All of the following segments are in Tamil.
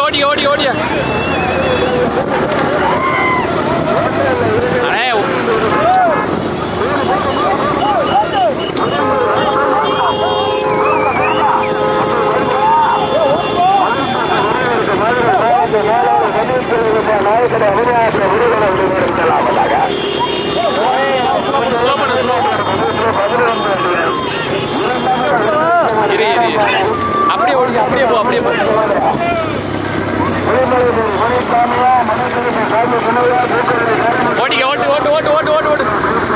ஓடிக்க ஓடி ஓடிய அண்ணே ஸ்லோ பண்ணு ஸ்லோ இரு இரு இரு அப்படியே ஓடி அப்படியே போ அப்படியே போ ஓடிக்க ஓட்டு ஓட்டு ஓட்டு ஓட்டு ஓட்டு ஓட்டு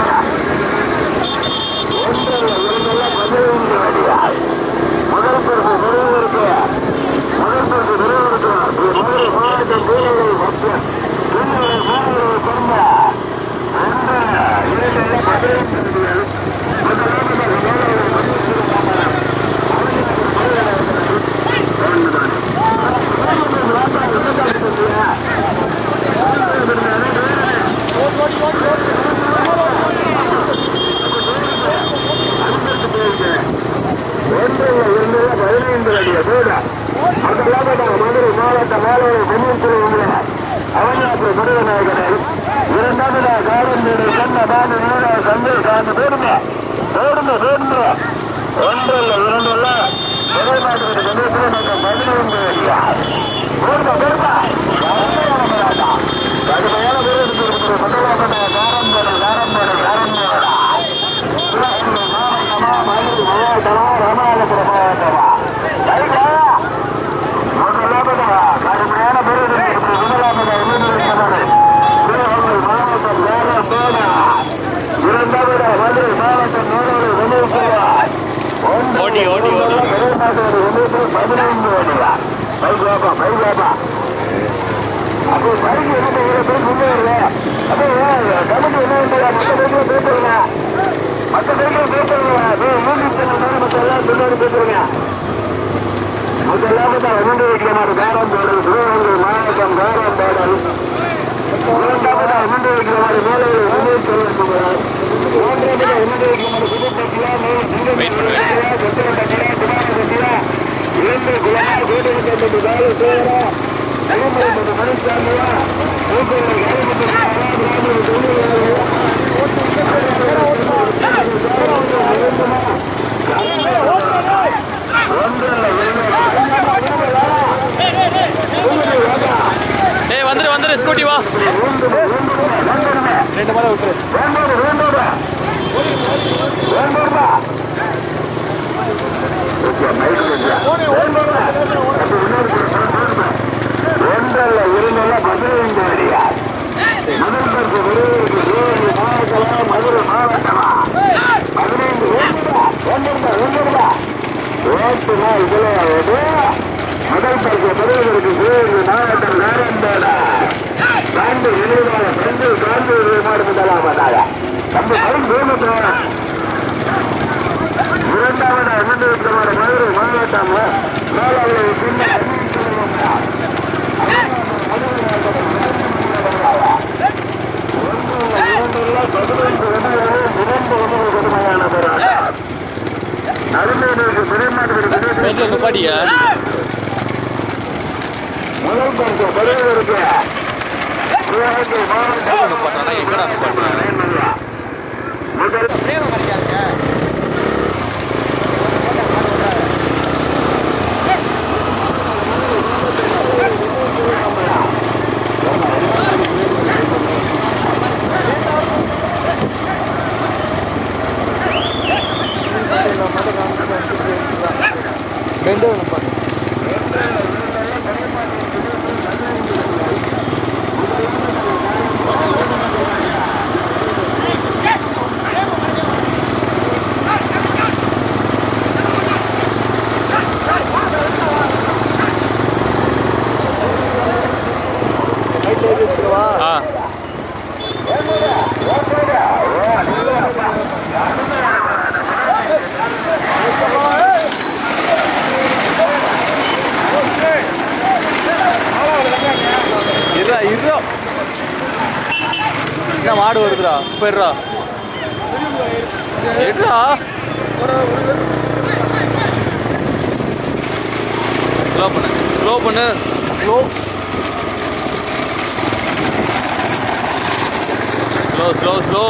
மதுரை மாவட்ட மாணவர் பன்னீர்செல்வம் அவனியாற்று முருகநாயகனர் இரண்டாவது காலந்தீடு கண்ண பாண்டு நீரா சந்தேஷ் சார்ந்து பேருங்க பேருங்க பேருங்க ஒன்றல்ல இரண்டல்ல முதல் மாட்டு கணேசன் மற்றும் பதினைந்து அடியா பேருங்க பேருங்க கடுமையான பேர் இருக்கிற மண்டலாமட்ட காரம்பேடு காரம்பேடு காரம்பேடா சிவகங்கை மாவட்டமா மதுரை மாவட்டமா ராமநாதபுரம் மாவட்டமா ரைட்டா முதலாவதா கடுமையான பேர் இருக்கிற முதலாவதா சிவகங்கை மாவட்டம் காரம்பேடா இரண்டாவதா மதுரை மாவட்டம் நூறு விமர்சனம் ஓடி, ஓடி, ஓடி. பதினைந்து வண்டியா பைக் வாப்பா பைக் வாப்பா அப்போ பைக் என்ன செய்யற பேர் முன்னேறுங்க அப்போ கமிட்டி என்ன பண்ணுறா மற்ற பைக்கில் பேசுறீங்க மற்ற பைக்கில் பேசுறீங்க யூனிட் சேனல் மற்ற எல்லாம் பின்னாடி பேசுறீங்க முதலாவது இரண்டு வைக்கிறமாறு காரம் போடல் சிவகங்கை மாவட்டம் காரம் போடல் இரண்டாவது இரண்டு வைக்கிறமாறு மேலே உதவி செல்வன் மூன்றாவது இரண்டு வைக்கிறமாறு புதுப்பட்டியா Wait பண்ணு, wait. இரண்டு குலமா வீடு கட்டப்பட்டு வேலை செய்யறா ஐம்பது மணிச்சாமியா ஏய் வந்துரு வந்துரு ஸ்கூட்டி வா ரெண்டு மலை விட்டுரு வேண்டோடு வேண்டோடு வேண்டோடுமா ஒன்றல்ல இருநல்ல பதினைந்து அடியா முதல் பரிசு விருதுக்கு சிவகங்கை மாவட்டமா மதுரை மாவட்டமா பதினைந்து ஒன்றுடா ஒன்றுடா ஒன்றுடா ஓட்டுனா இதுல ஓடு முதல் பரிசு பெறுவதற்கு சிவகங்கை மாவட்டம் நாரந்தோடா சான்று எதிர்கால பெண்கள் சான்று மாடு முதலாவதாக நம்ம கடும் வேணும் இரண்டாவது அமர்ந்திருக்கிறவர் மதுரை மாவட்டம் நாலாவது பின்ன மெயின்ல நிப்பாட்டியா முதல் பரிசு பெறுவதற்கு சிவகங்கை மாவட்டம் நிப்பாட்டுறா எங்கடா நிப்பாட்டுறா முதல் ஆ இருடா இருடா என்ன மாடு வருதுடா போயிடுறா எடுறா ஸ்லோ பண்ணு ஸ்லோ பண்ணு slow slow slow slow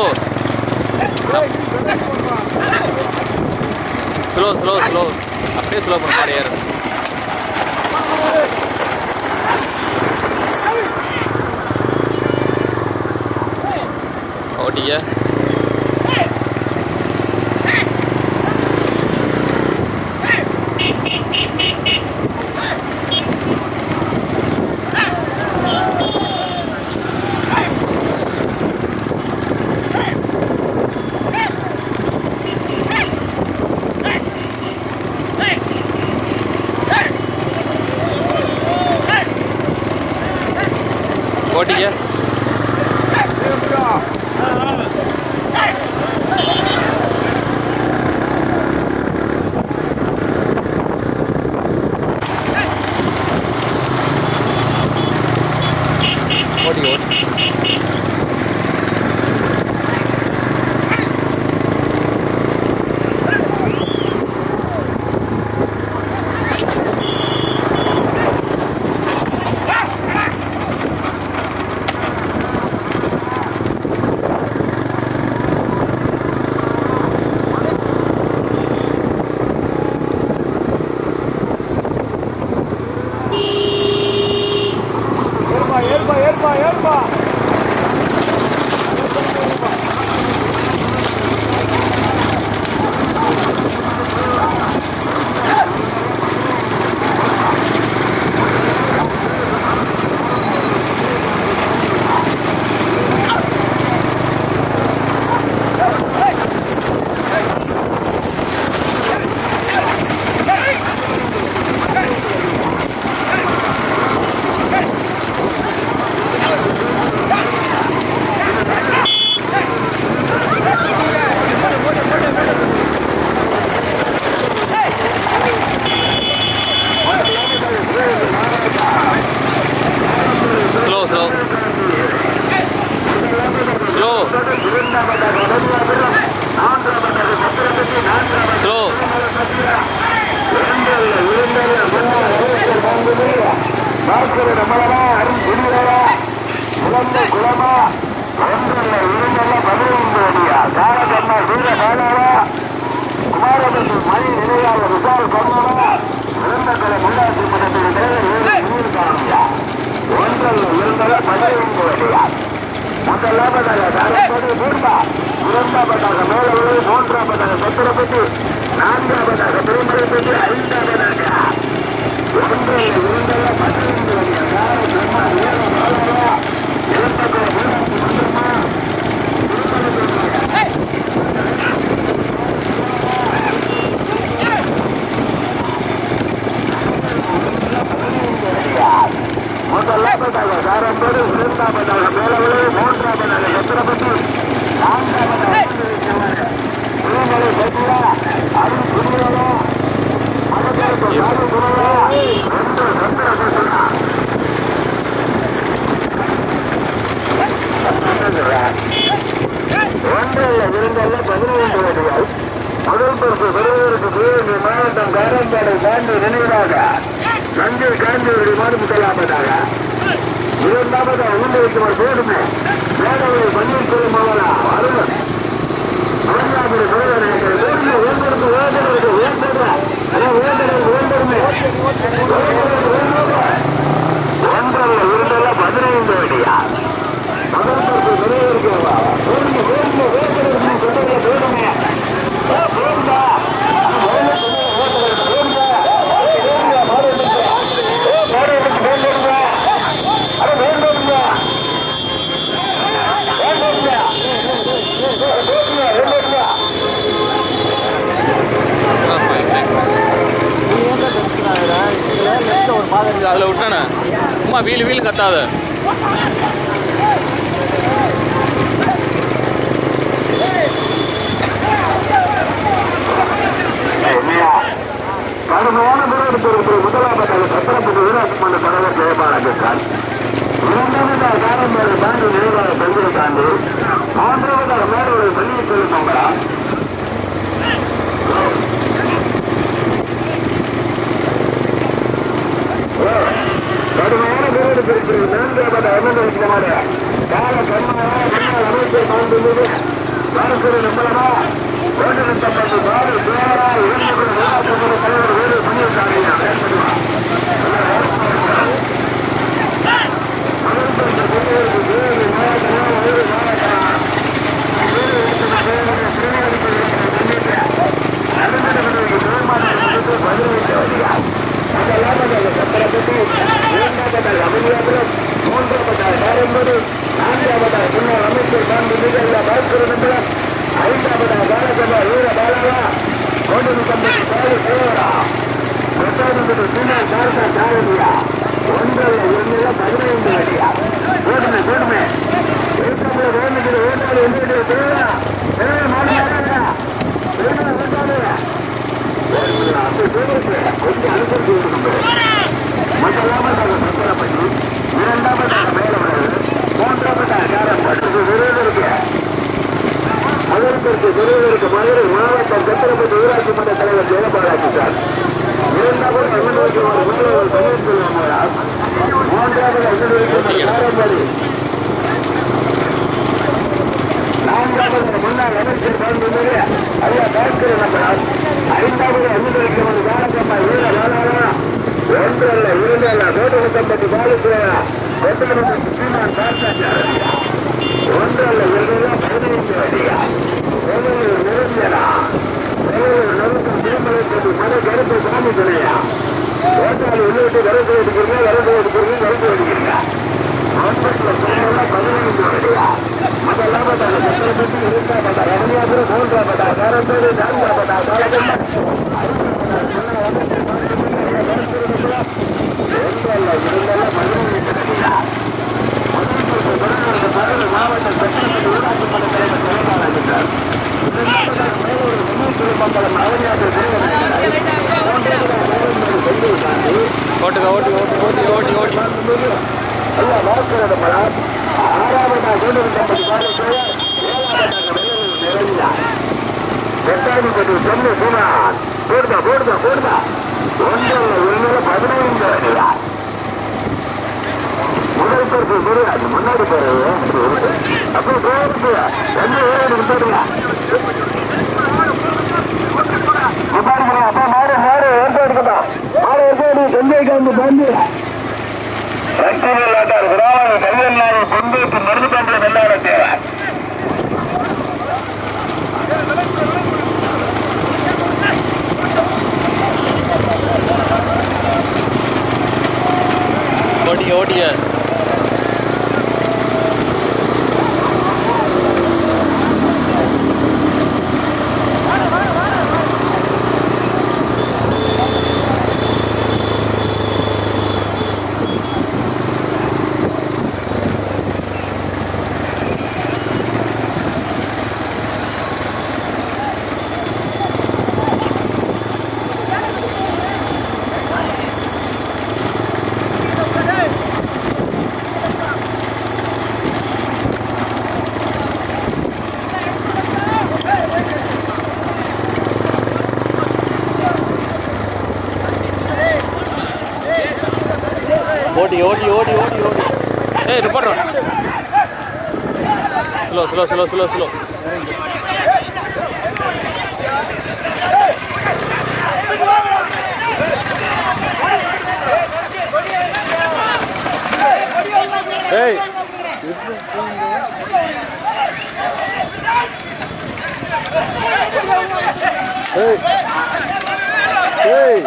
slow slow slow அப்படியே ஸ்லோ பண்ண மாதிரி ஏறு ஓட்டிக்க ஓட்டிக்க ஓட்டிக்க ஓட்டி ஏற்பா ஏற்பா ஏற்பா ஏற்பா ஸ்லோ ஸ்லோ ஸ்லோ ஸ்லோ பார்க்கிற மலரா அருள் குடிகளா குழந்தை குளமா ஒன்றில் இருந்தல்ல பதினைந்து அடியா காலகண்ணா வீர பாலாவா குமாரபதி மணி நிலையாக விசால் கர்மனா இறந்தக்கலை முன்னாட்சி மன்றத்தின் தலைவர் நீர் காணியா ஒன்றில் இருந்தல்ல பதினைந்து அடியா முதலாவதாக தாரப்படி பூர்வா இரண்டாவதாக மேலவரை மூன்றாவதாக சத்திரப்பட்டி நான்காவதாக திருமலைப்பட்டி ஐந்தாவதாக ஒன்றில் இருந்தல்ல பதினைந்து அடியா கால பிரம்மா வீர பாலாவா இறந்தக்கலை முன்னாட்சி மன்றமா முதலாவதாக சாரம்பேடு இரண்டாவதாக மேலவளை மூன்றாவதாக சத்திரப்பட்டி நான்காவதாக திருமலை பட்டியா அருள் குடிகளா மதத்திற்கு சாமி குணலா ரெண்டு சந்திரபுரா ஒன்றில் இருந்தல்ல பதினைந்து வடிவாய் முதல் பரிசு பெறுவதற்கு சிவகங்கை மாவட்டம் காரம்பாடை தாண்டி நினைவாக தஞ்சை காந்தியுடைய மாடு முதலாவதாக இரண்டாவதாக உளுந்தரிக்குமார் போடுமே மேலவை பன்னீர்செல்வம் அவரா அருள் அருணாபுரி முருகன் வேண்டு வேண்டிற்கு வேண்டவருக்கு வேண்டது அதே வேண்டவருக்கு வேண்டருமே ஒன்றல்ல இருந்தல்ல பதினைந்து அடியா முதல் பரிசு பெறுவதற்கு வேண்டு வேண்டு வேண்டவருக்கு சொல்லுங்க வேணுமே வேண்டா அதில் விட்டானே சும்மா வீல் வீல் கத்தாத கடுமையான முறையெடுப்பு முதலாவதாக சத்திரப்பதி வீராட்சிமன்ற தலைவர் ஜெயபாலகிருஷ்ணன் இரண்டாவதாக காரம்பேடு தாண்டி நினைவாக பெண்களை தாண்டி மூன்றாவதாக மேலூரை பள்ளியை சொல்லி சம்பரா கடுமையான என்ன இருக்கிற கால கண்மையா முன்னாள் அமைச்சர் மாண்புமிகு வாரசுர நம்மளமா ஒன்று தம்பது பாடு பேரா இளைஞர்கள் விழாக்குழு தலைவர் வேலு முனியசாமியா வேண்டுமா ஒன்றரை ஒன்றில் பதினைந்து அடியா ஓடுமே ஓடுமே ஏற்கனவே வேண்டுகிற ஓட்டாளி என்னுடைய தேவையா தேவை மாநில கொஞ்சம் அனுசரித்து இருக்கணும் முதலாவதாக சத்திரப்பட்டி இரண்டாவதாக மேலவர்கள் மூன்றாவதாக காரப்பட்டு விருதுக்கு அதற்கு விருதுக்கு மதுரை மாவட்டம் சத்திரப்பட்டி ஊராட்சி மன்ற தலைவர் ஜெயபாலாஜி சார் இரண்டாவது எண்ணூற்றி ஒரு மேலவர் தமிழ் மூன்றாவது எண்ணூற்றி காரப்படி நான்காவது முன்னாள் அமைச்சர் மாண்புமிகு ஐயா பாஸ்கர் நம்பர் ஐந்தாவது அனுமதிக்கு ஒரு காலக்கம்மா வீர நாளானா ஒன்று அல்ல இரண்டு அல்ல நூற்றி முப்பத்தி பாலுக்குறையா கொத்தமல்லி சீமான் பார்த்தாச்சாரியா ஒன்று அல்ல இரண்டு பதினைந்து அடியா ஒவ்வொரு நிரஞ்சனா ஒவ்வொரு நெருக்கம் திருமணத்துக்கு மன கருத்து சாமி துணையா ஓட்டாளி உள்ளிட்டு கருத்து எடுக்கிறீங்க கருத்து எடுக்கிறீங்க கருத்து எடுக்கிறீங்க ஆஸ்பத்திரியில் சொன்னதெல்லாம் பதினைந்து அடியா முதலாவதாக சத்திரப்பட்டி இரண்டாவதாக ரமணியாபுரம் மூன்றாவதாக காரம்பேடு நான்காவதாக காலகண்ட மாவட்ட சட்டமன்ற ஊராட்சி மன்ற தலைவர் சிவபாலாஜி சார் மங்களம் அவனியாபுரம் ஓட்டுங்க ஓட்டி ஓட்டி ஓட்டி ஓட்டி ஓட்டி ஐயா வாசகர மலர் ஆறாவதாக கோடுகம்பட்டி பாலசேகர் ஏழாவதாக வெள்ளூர் நிறையா எட்டாயிரத்தி சொன்ன சீனான் போடுதா போடுதா போடுதா ஒன்றில் ஒன்றில் பதினைந்து அடியா முதல் பரிசு குரு அது முன்னாடி போறது அப்போ போயிருக்கு ரெண்டு ஏழு போடுங்க அப்பா மாடு மாடு எடுத்து எடுக்கட்டும் மாடு எடுத்து செஞ்சை காந்து பாந்து ரத்தமில்லாட்டார் விராம கல்யாண பொங்கலுக்கு மருந்து பண்ற வெள்ளாட தேவை ஓட்டிங்க ஓட்டிங்க ஓட்டி ஓட்டி ஓட்டி ஓட்டி ஓட்டி ஏய் report slow slow slow slow slow ஏய் ஏய் ஏய்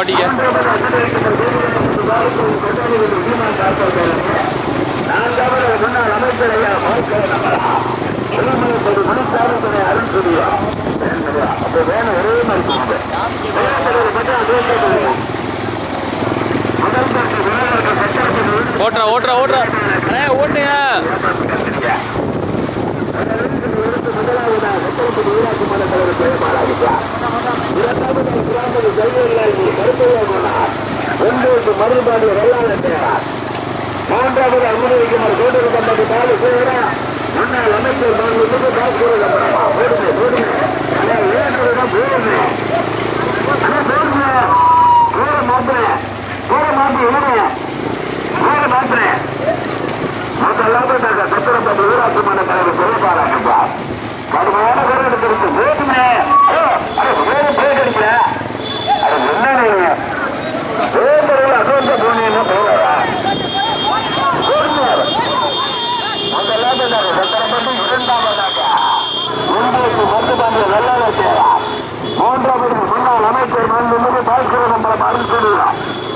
ஓட்டிக்க நான்காவது முன்னாள் அமைச்சர் ஐயா திருமலைப்படி மணிசாரத்துறை அருள் சொல்லியா அப்ப வேணும் ஒரே மாதிரி சொல்லுங்க பற்றி அதே கேட்குது முதல் பரிசு விநாயகருக்கு சட்டத்தில் ஓட்டுறா ஓட்டுறா ஓட்டுறா அண்ணே ஓட்டுங்க முதலாவதாக சட்டத்தில் ஊராட்சி மன்ற தலைவர் ஜெயபாலாகிட்டார் இரண்டாவது கிராமது ஜெயலலிதா கருப்பையா போனார் ஒன்பது மருதுபாண்டி வெள்ளாள தேவார் மூன்றாவது அனுமதிக்குமார் கோட்டூர் கம்பெனி பாலு சேவரா முன்னாள் அமைச்சர் மாண்புமிகு பாஸ்கர கம்பெனமா போடுங்க போடுங்க அண்ணா ஏற்றுதான் போடுங்க அண்ணா போடுங்க போட மாத்திரேன் போட மாத்தி விடுங்க போட மாத்திரேன் அதெல்லாம் சத்திரப்பட்டு ஊராட்சி மன்ற தலைவர் சிவபாலாங்கப்பா கடுமையான பேர் எடுத்திருக்கு போதுமே வேறு பேர் எடுக்கல அது என்ன நீங்க வேந்தர்கள் அசோந்த போனீங்கன்னா போகலாம் முதலாவதாக சத்திரப்பட்டு இரண்டாவதாக உங்களுக்கு மருத்துவமனை வெள்ளாள சேரா மூன்றாவது முன்னாள் அமைச்சர் மாண்புமிகு பாஸ்கர நம்பரம் அருள் சொல்லுகிறார்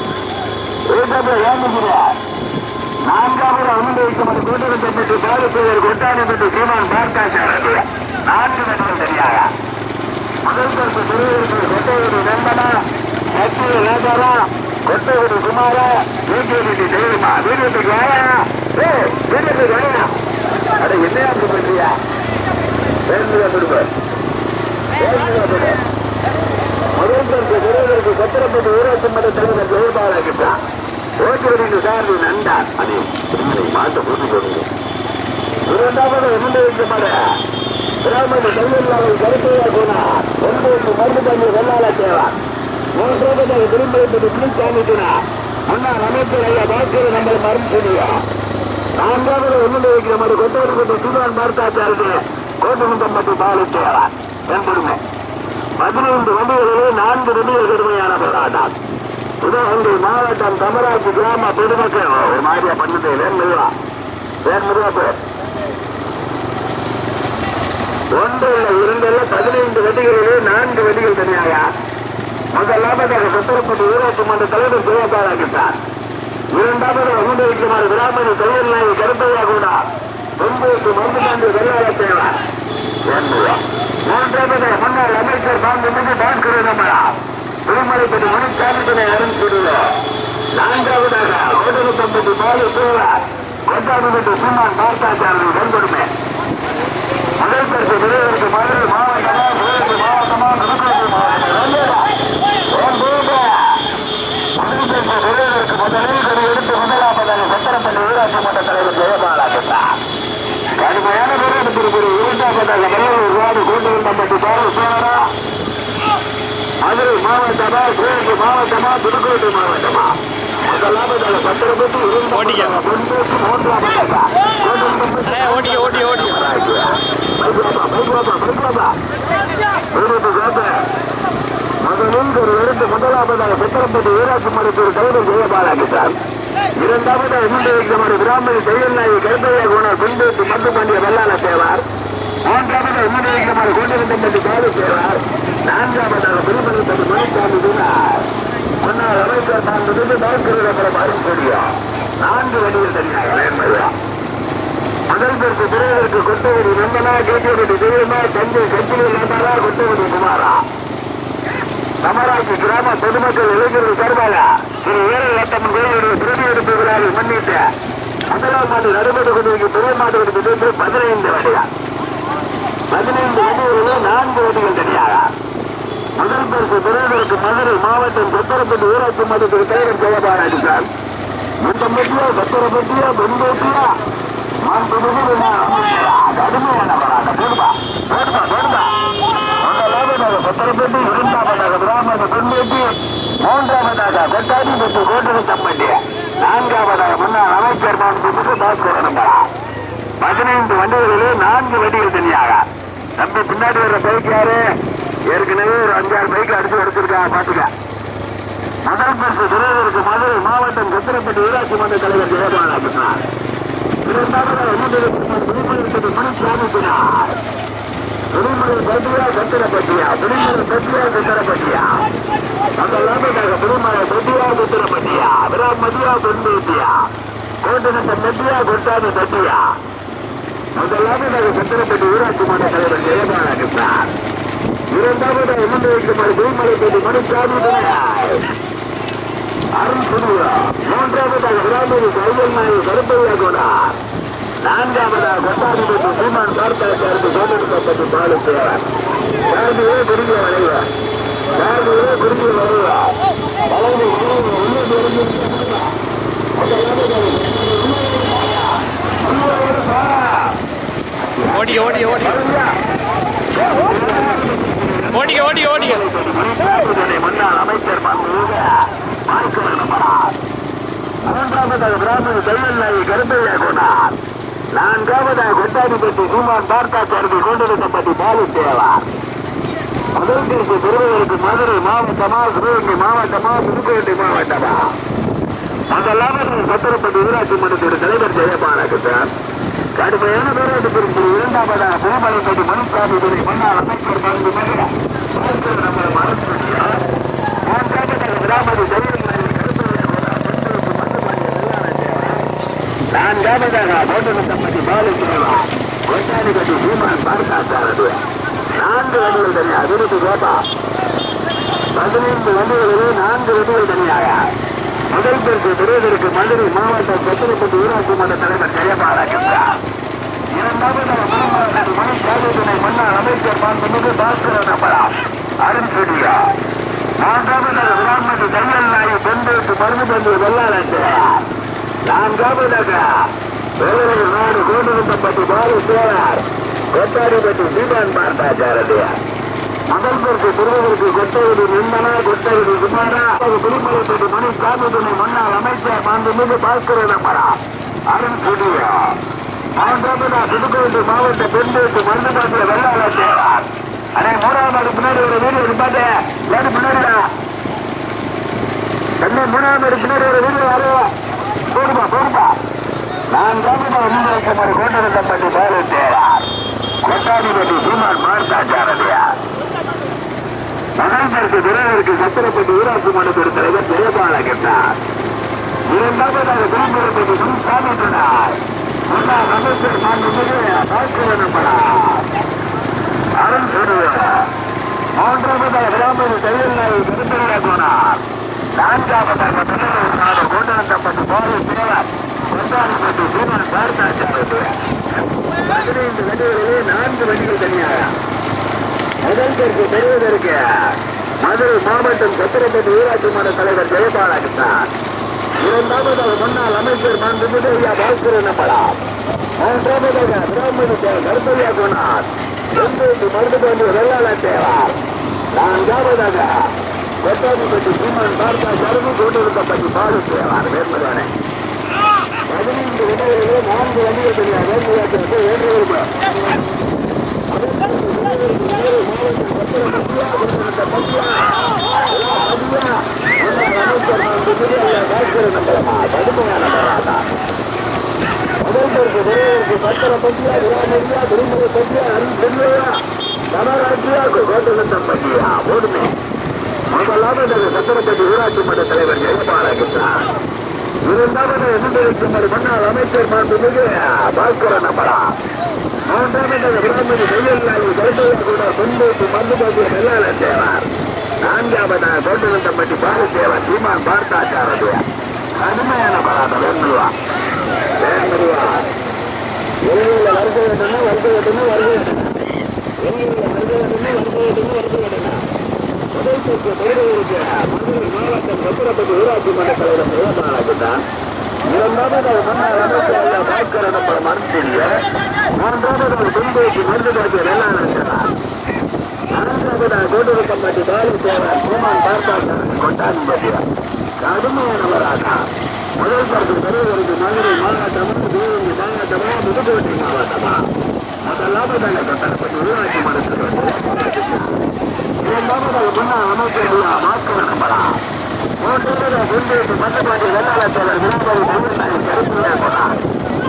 ஏன் நான்காவது அனுமதிக்கப்பட்ட கூட்டணி பாலப்பேர் கொட்டாணிப்பட்டு சீமான் பார்த்தாச்சாரது நான்கு மெட்ரல் சரியாக முதல் பரிசு பெறுவதற்கு கொட்டையுடி நம்பனா சத்திய நேதாரா கொட்டையுடி குமாரா பிஜேபி ஜெயலலிதா வீரத்துக்கு வாயா ஏ வீரத்துக்கு வாயா அட என்னையா அப்படி பண்றியா பேருந்துல கொடுப்பார் பேருந்துல கொடு முதல் பரிசு பெறுவதற்கு சத்திரப்பட்டு ஊராட்சி மன்ற தலைவர் ஜெயபாலாகிட்டான் ஓட்டுவரின் சார்பு நண்டார் அதை மாற்ற புரிந்து கொண்டு இரண்டாவது முன்னிறுத்தப்பட கிராமத்து தமிழ்நாடு கருத்தையா போனார் ஒன்பது மருந்து பண்ணி வெள்ளாள தேவார் மூன்றாவது திரும்பி முன்னிச்சாமித்தினார் முன்னாள் அமைச்சர் ஐயா பாஸ்கர் நம்பர் மருந்து சொல்லியா நான்காவது முன்னிறுக்கிற மாதிரி கொத்தவருக்கு சீமான் பார்த்தாச்சாருக்கு கோட்டமுத்தம் மற்றும் பாலு தேவார் என்பதுமே பதினைந்து வண்டிகளிலே நான்கு வண்டிகள் கடுமையான போராட்டம் சிவகங்கை மாவட்டம் கமராட்சி கிராம பொதுமக்கள் ஒரு மாதிரியா பண்ணுது வேண்முருவா வேண்முருவா பேர் ஒன்று இல்ல இரண்டு இல்ல பதினைந்து வண்டிகளிலே நான்கு வண்டிகள் தனியாக முதலாவதாக சத்திரப்பட்டு ஊராட்சி மன்ற தலைவர் சிவகாராகிட்டார் இரண்டாவது அமுதவிக்குமார் கிராமணி தலைவர் நாயகி கருப்பையா கூட தொன்பது மருந்துபாண்டி வெள்ளாள தேவார் வேண்முருவா மூன்றாவது முன்னாள் அமைச்சர் பாம்பு பாஸ்கர் நம்மளா திருமலைப்பட்டி மணிச்சாமித்தனை அருண் சொல்லுவோம் நான்காவதாக கோட்டனத்தம்பட்டி பாலு சோழர் கொண்டாடுபட்டு சும்மான் பார்த்தாச்சாரதி வெண்கொடுமை முதல் பரிசு விருதுக்கு மதுரை மாவட்டமா சிவகங்கை மாவட்டமா புதுக்கோட்டை மாவட்டமா முதல் பரிசு விருதுக்கு முதலில் கொடி எடுத்து முதலாவதாக சத்திரப்பள்ளி ஊராட்சி மன்ற தலைவர் ஜெயபாலா பெற்றார் கடுமையான பேர் எடுத்திருக்கிற இரண்டாவதாக மலையூர் ரோடு கோட்டனத்தம்பட்டி பாலு சோழரா மதுரை மாவட்டமா சிவகங்கை மாவட்டமா புதுக்கோட்டை மாவட்டமா முதலாவதாக சத்திரப்பட்டி ஓட்டிக்க. இரண்டாவது மூன்றாவதாக அண்ணே ஓட்டிக்க ஓட்டிக்க ஓட்டிக்க முதலில் ஒரு இரண்டு முதலாவதாக சத்திரப்பட்டி ஊராட்சி மருத்துவர் தலைவர் ஜெயபாலாகிட்டார் இரண்டாவதாக இரண்டு வைக்கமான பிராமணி செயல்நாயகி கருப்பையா குணர் பின்பேட்டு மத்து பண்டிய வெள்ளாள தேவார் மூன்றாவதாக இரண்டு வைக்கமான கோட்டகத்தம்பட்டி பாலு தேவார் நான்காவதாக திருமணத்தம்பி மணிசாமி வீணார் முன்னாள் அமைச்சர் தான் பாஸ்கர் அருள் சொல்லியா நான்கு வழியில் தனியாக முதல் பேருக்கு பிறகு கொட்டவடி நந்தனா கேட்டவடி தெரியுமா தஞ்சை கட்சியில் இல்லாதாரா கொட்டவடி குமாரா சமராட்சி கிராம பொதுமக்கள் இளைஞர்கள் சார்பாக திரு வீரலட்சம்மன் கோயிலுடைய பிரதி எடுப்பு விழாவை முன்னிட்டு முதலாம் ஆண்டு நடைபெற்று கொண்டிருக்கும் பெரிய மாட்டு வெடிப்பு பதினைந்து வடிகள் பதினைந்து வடிகளிலே நான்கு வடிகள் தனியாக முதல் பரிசு பெறுவதற்கு மதுரை மாவட்டம் சத்திரப்பட்டி ஊராட்சி மன்றத்தில் தலைவர் ஜெயபாராஜிசார் இந்த மெட்டியா சத்திரப்பட்டியா பெண்பேட்டியா கடுமையான போராட்டம் போடுப்பா போடுப்பா போடுப்பா முதலாவதாக சத்திரப்பட்டி இரண்டாவதாக கிராம பெண்பேட்டி மூன்றாவதாக கொட்டாடி பெற்று கோட்டை தம்பட்டி நான்காவதாக முன்னாள் அமைச்சர் மாண்புமிகு பாஸ்கரன் பதினைந்து வண்டிகளிலே நான்கு வண்டிகள் தனியாக தம்பி பின்னாடி வர்ற பைக் யாரு ஏற்கனவே ஒரு அஞ்சாறு பைக் அடிச்சு எடுத்திருக்காங்க பாத்துக்க முதல் பரிசு துறையிற்கு மதுரை மாவட்டம் சத்திரப்பட்டி ஊராட்சி மன்ற தலைவர் ஜெயபாலா சொன்னார் இரண்டாவது விடுமுறை மணிசாமித்தினார் விடுமுறை பட்டியா சத்திரப்பட்டியா விடுமுறை பட்டியா சத்திரப்பட்டியா முதலாவதாக பெருமாள் தொட்டியா குத்திரப்பட்டியா விராம் மதியா தொண்டியா கோட்டனத்தை மெட்டியா கொட்டாது தட்டியா முதலாவதாக சத்திரப்பட்டி ஊராட்சி மன்ற தலைவர் ஜெயபாலகிருஷ்ணன் இரண்டாவதாக முன்னே வைக்குமாறு திருமலைப்பட்டி மணிசாமி துணையாய் அருண் சுடுவா மூன்றாவதாக விராமதி கையல் நாய் கருப்பையா கோனார் நான்காவதாக கொட்டாதிபதி சீமான் பார்த்தாச்சாருக்கு சோதனை பாலு சேவன் சார்பிலே குறுகிய வளைவா சார்பிலே குறுகிய வளைவா வளைவு உள்ளே தெரிஞ்சு ஓடிக்க ஓடிக்க ஓடிக்க ஓடிக்க ஓடிக்க ஓடிக்க முன்னாள் அமைச்சர் மாண்புமிகு மாய்க்கவர் நமரார். மூன்றாவதாக பிராமண தையல் நாயகி கருப்பையா கோனார் நான்காவதாக கொட்டாடிப்பட்டி சீமான் பார்த்தாச்சாரதி கொண்டிருக்கப்பட்டி பாலு தேவார் முதல் தேர்வு பெறுவதற்கு மதுரை மாவட்டமா சிவகங்கை மாவட்டமா புதுக்கோட்டை மாவட்டமா முதலாவது சத்திரப்பட்டி ஊராட்சி மன்றத்தின் தலைவர் ஜெயபாலகிருஷ்ணன் கடுமையான போராட்ட பிரிவு இரண்டாவதாக திருமலைப்பட்டி மனுசாமி துறை முன்னாள் அமைச்சர் பங்கு மகிழ நம்ம மரத்துடியார் மூன்றாவதாக கிராமதி தையல் நாயகி கருப்பையா கோனார் பெண்களுக்கு மட்டுமல்ல வெள்ளாள தேவார் நான்காவதாக போட்டனத்தம்பட்டி பாலகிருஷ்ணா கொட்டாடிப்பட்டி சீமான் பார்த்தாச்சாரது நான்கு வண்டிகள் தனியாக அதிர்ச்சி கோபா பதினைந்து வண்டிகளிலே நான்கு வண்டிகள் தனியாக முதல் பரிசு பெறுவதற்கு மதுரை மாவட்டம் சத்திரப்பட்டி ஊராட்சி மன்ற தலைவர் ஜெயபாலகிருஷ்ணன் இரண்டாவதாக மணமாவட்ட மணி சாதித்துறை முன்னாள் அமைச்சர் மாண்புமிகு பாஸ்கரன் நம்பலாம் அருண் சுடியா மூன்றாவதாக விராமதி தையல் நாயி பெண்களுக்கு மருந்து பந்து வெள்ளாளர் நான்காவதாக வேலூர் நாடு கோட்டுப்பட்டி பாலு சேவார் கொட்டாடிப்பட்டி சீமான் பார்த்தாச்சாரதியா முதல் பேருக்கு பெறுவதற்கு கொட்டகுடி நிந்தனா கொட்டகுடி குமாரா திருமலைப்பட்டி மணி சாமிதுணை முன்னாள் அமைச்சர் மாண்புமிகு பாஸ்கரன் அம்மரா அருண் சுடியா மூன்றாவதா புதுக்கோட்டை மாவட்ட பெண்களுக்கு மருந்து பாட்டிய வெள்ளாளர் சேவார் அடே மூணாவது நாடு பின்னாடி ஒரு வீடு பாட்டு ஏடு பின்னாடிடா தன்னை மூணாவது பின்னாடி ஒரு வீடு யாரு போடுப்பா போடுப்பா நான் காமிப்பா வந்து வைக்குமாறு கோட்டரத்தப்பட்டி பாலு தேரார் கொட்டாடிப்பட்டி சீமான் மார்த்தாச்சாரதியா மகாந்தருக்கு விரைவிற்கு சத்திரப்பட்டி ஊராட்சி மன்றத்தின் தலைவர் ஜெயபாலகிருஷ்ணன் இரண்டாவதாக திரும்புறப்பட்டி முன்சாமி துணார் முன்னாள் அமைச்சர் மாண்புமிகு பாஸ்கரனப்படார் அருண் சுடுவார் மூன்றாவதாக விளாம்பரி தையல் நாய் திருப்பதியா போனார் நான்காவதாக பிள்ளைகள் நாடு கோட்டனத்தப்பட்டு போதை சேவர் கொண்டாடப்பட்டு சீமன் பார்த்தாச்சாரது பதினைந்து வண்டிகளிலே நான்கு வண்டிகள் தனியாக முதல் தெற்கு பெறுவதற்கு மதுரை மாவட்டம் சத்திரப்பட்டி ஊராட்சி மன்ற தலைவர் ஜெயபாலகிருஷ்ணன் இரண்டாவதாக முன்னாள் அமைச்சர் மாண்புமிகு ஐயா பாஸ்கரன் நம்பலாம் மூன்றாவதாக பிராமண கருப்பையா குணார் எங்களுக்கு மருந்து கொண்டு வெள்ளாள தேவார் நான்காவதாக கொட்டாதிப்பட்டி சீமான் பார்த்தா கரும்பு கொண்டிருக்கப்பட்டி பாடு தேவார் வேறுமதானே பதினைந்து இடங்களிலே நான்கு வண்டிகள் தெரியாது வேறுமதானே ஏற்று வருமா சத்திரப்பட்டி ஊராட்சி மன்ற தலைவர் ஜெயபாலகிருஷ்ணன் இரண்டாவது எதிர்த்து முன்னாள் அமைச்சர் மாண்புமிகு பாஸ்கரன் அமரா மூன்றாவது பிராமணி தையல் நாயகி கருத்தையா கூட சொந்தத்து மந்து பகுதிய வெள்ளாள தேவார் நான்காவதாக தோட்டநத்தம்பட்டி பாலதேவர் சீமான் பார்த்தாச்சாரது கடுமையான பராட்டம் வேண்டுவா வேண்டுவா எல்லையில் வருகை வேண்டும்னா வருகை வேண்டும்னா வருகை வேண்டும்னா எல்லையில் வருகை வேண்டும்னா வருகை வேண்டும்னா வருகை வேண்டும்னா முதல் சுற்று பெறுவதற்கு மதுரை மாவட்டம் சத்திரப்பட்டி ஊராட்சி மன்ற தலைவர் சிவபாலகிருஷ்ணன் இரண்டாவது முன்னாள் அமைச்சர் பாஸ்கரன் மறுத்துள்ள மூன்றாவது துன்பேசி மருந்து பார்த்து வெள்ளாளர் நான்காவது கோட்டுக்கம்பட்டி பாலு சேவர் சோமான் பார்த்தாசன் கொட்டான்பட்டியா கடுமையானவராக முதல் பரிசு பெறுவதற்கு மதுரை மாவட்டமா சிவகங்கை மாவட்டமா புதுக்கோட்டை மாவட்டமா முதலாவதாக கொட்டான்பட்டி ஊராட்சி மன்றத்தில் இரண்டாவதாக முன்னாள் அமைச்சர் மாஸ்கர் நம்பரா மூன்றாவது துன்பேசி மருந்து பார்த்து வெள்ளாளர் சேவர் விரும்பி தமிழ்நாடு கருத்து போனார்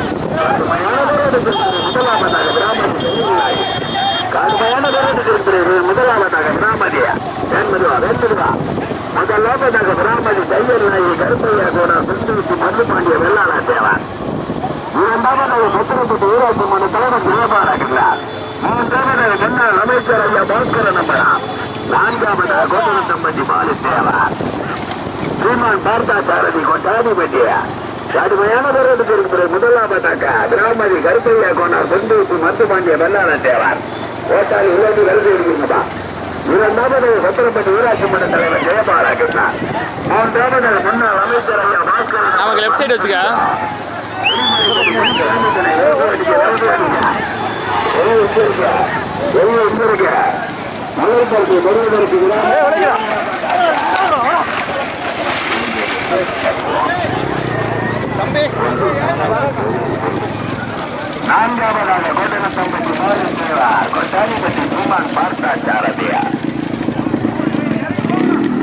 முதலாவதாக பிராமணன் கடுமையான போராட்டத்திற்கு முதலாவதாக பிராமணியா வேண்டுவா வேண்டுவா முதலாவதாக பிராமணி தையல் நாயகி கருப்பையா கோடா சுற்றுவிட்டு மல்லுப்பாண்டிய வெள்ளாளா தேவார் இரண்டாவதாக முத்திரப்பட்டு ஊராட்சி மன்ற தலைவர் ஜெயபாலாகிறார் மூன்றாவதாக முன்னாள் அமைச்சர் ஐயா பாஸ்கர நம்பராம் நான்காவதாக கோட்டன தம்பதி பாலு தேவார் ஸ்ரீமான் பார்த்தா கொண்டாடிபட்டிய கடுமையான பேருக்கு இருக்கிற முதலாவதாக திராமதி கருப்பையா கோனார் சுற்றுவிட்டு மத்துப்பாண்டிய வெள்ளாளா தேவார் ஓட்டாளி உள்ளது கருதி இருக்கீங்கப்பா இரண்டாவது சத்திரப்பட்டி ஊராட்சி மன்ற தலைவர் ஜெயபாலகிருஷ்ணன் மூன்றாவது முன்னாள் அமைச்சர் ஐயா பாஸ்கரன் நமக்கு லெஃப்ட் சைடு வச்சுக்க நான்காவதாக கோட்டனத்தம்பட்டி மாறுத்தேவார் கொட்டாரிப்பட்டி சூமான் பார்த்தாச்சாரதியா